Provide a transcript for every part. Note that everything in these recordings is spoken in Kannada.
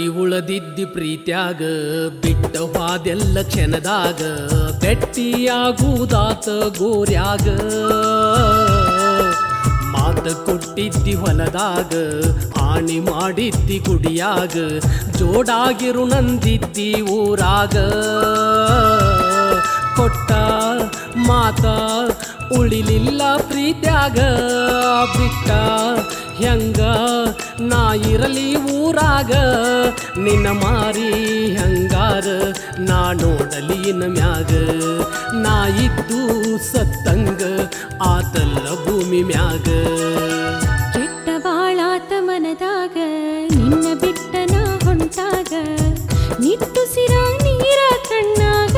ಉಳದಿದ್ದಿ ಪ್ರೀತ್ಯಾಗ ಬಿಟ್ಟ ಹಾದೆಲ್ಲ ಕ್ಷಣದಾಗ ಬೆಟ್ಟಿಯಾಗುವುದಾತ ಗೋರ್ಯಾಗ ಮಾತ ಕೊಟ್ಟಿದ್ದಿ ಹೊಲದಾಗ ಆಣಿ ಮಾಡಿದ್ದಿ ಗುಡಿಯಾಗ ಜೋಡಾಗಿರು ನಂದಿದ್ದಿ ಊರಾಗ ಕೊಟ್ಟ ಮಾತ ಉಳಿಲಿಲ್ಲ ಪ್ರೀತ್ಯಾಗ ಬಿಟ್ಟ ಹೆಂಗ ನಾ ಇರಲಿ ಊರಾಗ ನಿನ್ನ ಮಾರಿ ಹಂಗಾರ ನಾ ನೋಡಲಿ ಮ್ಯಾಗ ನಾ ಇದ್ದು ಸತ್ತಂಗ ಆತಲ್ಲ ಭೂಮಿ ಮ್ಯಾಗ ಕೆಟ್ಟ ಬಾಳಾತ ಮನದಾಗ ನಿನ್ನ ಬಿಟ್ಟ ನಾ ಹೊಂಟಾಗ ನಿಟ್ಟುಸಿರ ನೀರ ಕಣ್ಣಾಗ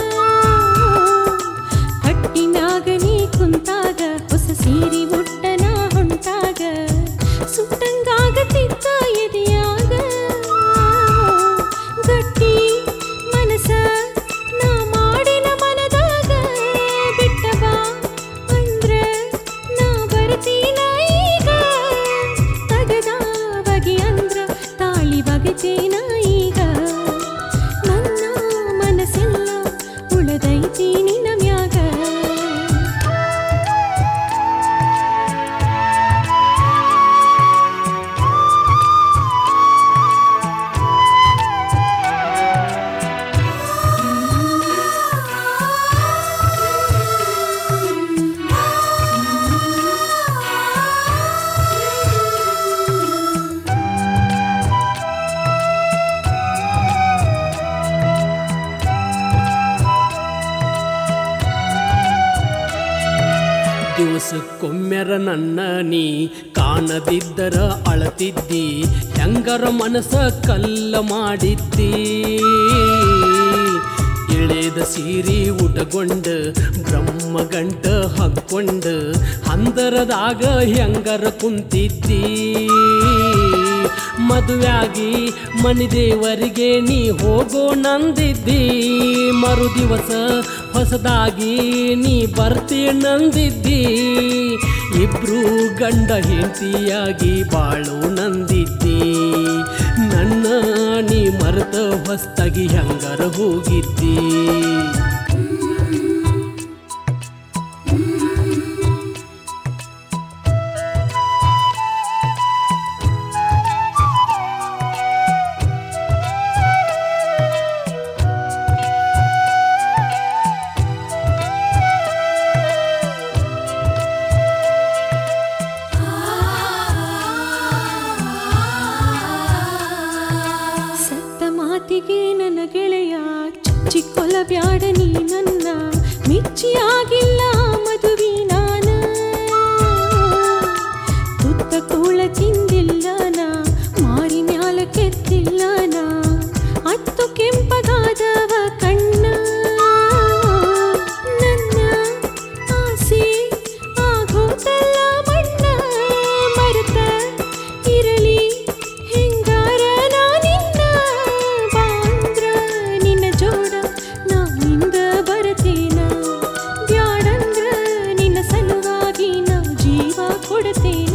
ಕಟ್ಟಿನಾಗ ನೀ ಕುಂತಾಗ ಹೊಸ ಸೀರಿ ಉಟ್ಟ ನಾ ಹೊಂಟಾಗ ಸುಟ್ಟಂಗಾಗತಿತ್ತ ಎದೆಯಾಗ ಗಟ್ಟಿ ಮನಸ ನಾ ಮಾಡಿನ ಮನದಾಗ ಬಿಟ್ಟ ಬಾ ಅಂದ್ರ ನಾ ಬರ್ತೀನ ಈಗ ತಗದ ಬಗೆ ಅಂದ್ರ ತಾಳಿ ಬಗೆತೇನ ಈಗ ನನ್ನ ಮನಸ್ಸೆಲ್ಲ ಉಳದೈತಿ ನಿನ್ನ ಮ್ಯಾಗ ದಿವಸಕ್ಕೊಮ್ಮೆರ ನನ್ನ ನೀ ಕಾಣದಿದ್ದರ ಅಳತಿದ್ದಿ ಹೆಂಗರ ಮನಸ ಕಲ್ಲ ಮಾಡಿದ್ದಿ ಇಳೆದ ಸೀರಿ ಉಟಗೊಂಡ ಬ್ರಹ್ಮಗಂಟ ಹಕ್ಕೊಂಡ ಹಂದರದಾಗ ಹೆಂಗರ ಕುಂತಿದ್ದಿ ಮದುವೆಯಾಗಿ ಮನಿದೇವರಿಗೆ ನೀ ಹೋಗೋ ನಂದಿದ್ದಿ ಮರು ದಿವಸ ಹೊಸದಾಗಿ ನೀ ಬರ್ತಿ ನಂದಿದ್ದಿ ಇಬ್ರು ಗಂಡ ಹೆಂಡತಿಯಾಗಿ ಬಾಳು ನಂದಿದ್ದಿ ನನ್ನ ನೀ ಮರೆತ ಹೊಸ್ತಾಗಿ ಹೆಂಗರ ಹೋಗಿದ್ದಿ ಸತ್ತ ಮಾತಿಗೆ ನನ್ನ ಗೆಳೆಯ ಚುಚ್ಚಿಕೊಲ ಬ್ಯಾಡ ನೀ ನನ್ನ ಮಿಚ್ಚಿಯಾಗಿಲ್ಲ ಮದುವೆ ನಾನ ತುತ್ತ ಕೂಳ ತಿಂದಿಲ್ಲ ನಾ ಮಾರಿ ಮ್ಯಾಲ ಕೆತ್ತಿಲ್ಲ ನಾ ಅತ್ತು ಕೆಂಪಗಾದವ ಕಣ್ಣ ನನ್ನ ಆಸೆ ಆಗೋತಲ್ಲ ಮಣ್ಣ ಮರೆತ ಇರಲಿ ಹೆಂಗಾರ ನಾ ನಿನ್ನ ಬಾಂದ್ರ ನಿನ್ನ ಜೋಡ ನಾ ನಿಂದ ಬರತೇನ ಬ್ಯಾಡಂದ್ರ ನಿನ್ನ ಸಲುವಾಗಿ ನಾ ಜೀವ ಕೊಡ್ತೇನ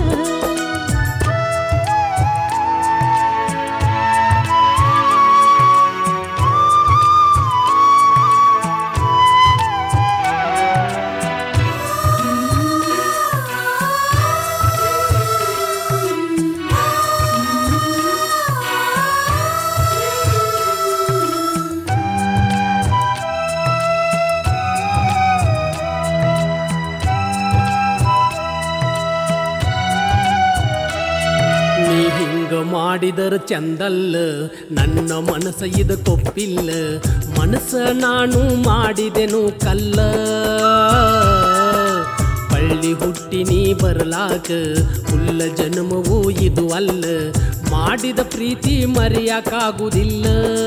ನೀ ಹಿಂಗ ಮಾಡಿದರ ಚಂದಲ್ಲ ನನ್ನ ಮನಸ್ಸ ಇದ ಕೊಪ್ಪಿಲ್ಲ ಮನಸ್ಸ ನಾನು ಮಾಡಿದೆನು ಕಲ್ಲ ಪಳ್ಳಿ ಹುಟ್ಟಿ ನೀ ಬರಲಾಕ ಹುಲ್ಲ ಜನ್ಮವೂ ಇದು ಅಲ್ಲ ಮಾಡಿದ ಪ್ರೀತಿ ಮರೆಯಕ್ಕಾಗುವುದಿಲ್ಲ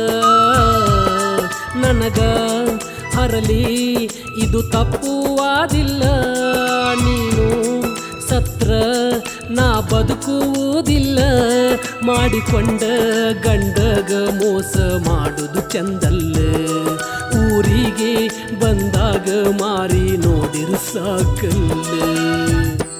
ನನಗ ಹರಲಿ ಇದು ತಪ್ಪುವಾದಿಲ್ಲ ನೀನು ಸತ್ರ ನಾ ಬದುಕುವುದಿಲ್ಲ ಮಾಡಿಕೊಂಡ ಗಂಡಗ ಮೋಸ ಮಾಡುದು ಚಂದಲ್ಲ ಊರಿಗೆ ಬಂದಾಗ ಮಾರಿ ನೋಡಿರು ಸಾಕಲ್ಲ